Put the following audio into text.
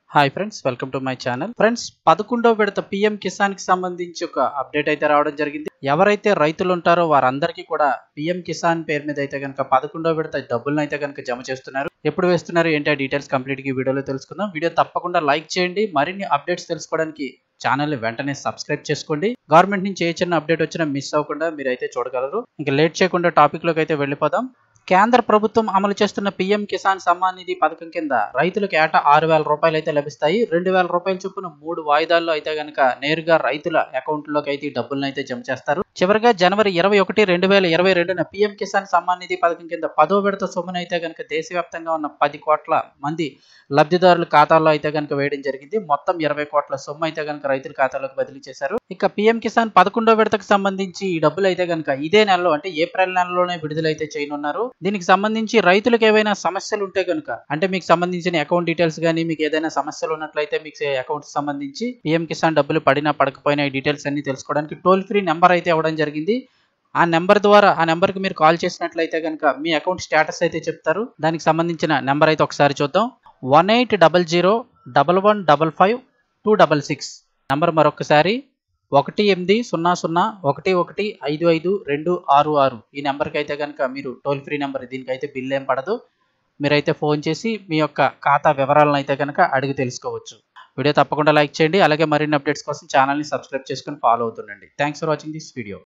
hi friends welcome to my channel friends పదకొండో విడత PM Kisan కి సంబంధించి ఒక అప్డేట్ అయితే రావడం జరిగింది ఎవరైతే రైతులు ఉంటారో వారందరికీ కూడా పిఎం కిసాన్ పేరు మీద అయితే కనుక పదకొండో విడత డబ్బులను అయితే కనుక జమ చేస్తున్నారు ఎప్పుడు వేస్తున్నారు ఏంటి ఆ డీటెయిల్స్ కంప్లీట్ గా ఈ వీడియోలో తెలుసుకుందాం వీడియో తప్పకుండా లైక్ చేయండి మరిన్ని అప్డేట్స్ తెలుసుకోవడానికి ఛానల్ వెంటనే సబ్స్క్రైబ్ చేసుకోండి గవర్నమెంట్ నుంచి ఏ చిన్న అప్డేట్ వచ్చినా మిస్ అవ్వకుండా మీరు అయితే చూడగలరు ఇంకా లేట్ చేయకుండా టాపిక్ లోకి అయితే వెళ్ళిపోదాం కేంద్ర ప్రభుత్వం అమలు చేస్తున్న పీఎం కిసాన్ సమ్మాన్ నిధి పథకం కింద రైతులకు ఏటా ఆరు వేల రూపాయలు అయితే లభిస్తాయి రెండు వేల రూపాయల చొప్పున మూడు వాయిదాల్లో అయితే గనక నేరుగా రైతుల అకౌంట్లోకి అయితే ఈ డబ్బులను అయితే జమ చేస్తారు చివరిగా జనవరి ఇరవై ఒకటి రెండు వేల ఇరవై రెండున పీఎం కిసాన్ సమ్మాన్ నిధి పథకం కింద పదో విడత సొమ్మున అయితే గనక దేశవ్యాప్తంగా ఉన్న పది కోట్ల మంది లబ్ధిదారుల ఖాతాల్లో అయితే కనుక వేయడం జరిగింది మొత్తం ఇరవై కోట్ల సొమ్ము అయితే కనుక రైతుల ఖాతాలోకి బదిలీ చేశారు ఇక పీఎం కిసాన్ పదకొండో విడతకు సంబంధించి ఈ డబ్బులు అయితే కనుక ఇదే నెలలో అంటే ఏప్రిల్ నెలలోనే విడుదలైతే చేయనున్నారు దీనికి సంబంధించి రైతులకు ఏవైనా సమస్యలు ఉంటే కనుక అంటే మీకు సంబంధించిన అకౌంట్ డీటెయిల్స్ కానీ మీకు ఏదైనా సమస్యలు ఉన్నట్లయితే మీకు అకౌంట్ సంబంధించి పీఎం కిసాన్ డబ్బులు పడినా పడకపోయినా ఈ డీటెయిల్స్ అన్ని తెలుసుకోవడానికి టోల్ ఫ్రీ నెంబర్ అయితే ఇవ్వడం జరిగింది ఆ నెంబర్ ద్వారా ఆ నెంబర్కి మీరు కాల్ చేసినట్లయితే కనుక మీ అకౌంట్ స్టేటస్ అయితే చెప్తారు దానికి సంబంధించిన నెంబర్ అయితే ఒకసారి చూద్దాం one eight double zero double one double five two double six number మరొకసారి ఒకటి ఎనిమిది సున్నా సున్నా ఒకటి ఒకటి ఐదు ఐదు రెండు ఆరు ఆరు ఈ నెంబర్కి అయితే కనుక మీరు టోల్ ఫ్రీ నెంబర్ దీనికైతే బిల్ ఏం పడదు మీరైతే ఫోన్ చేసి మీ యొక్క ఖాతా వివరాలను అయితే కనుక అడిగి తెలుసుకోవచ్చు వీడియో తప్పకుండా లైక్ చేయండి అలాగే మరిన్ని అప్డేట్స్ కోసం ఛానల్ని సబ్స్క్రైబ్ చేసుకొని ఫాలో అవుతుండండి thanks for watching this video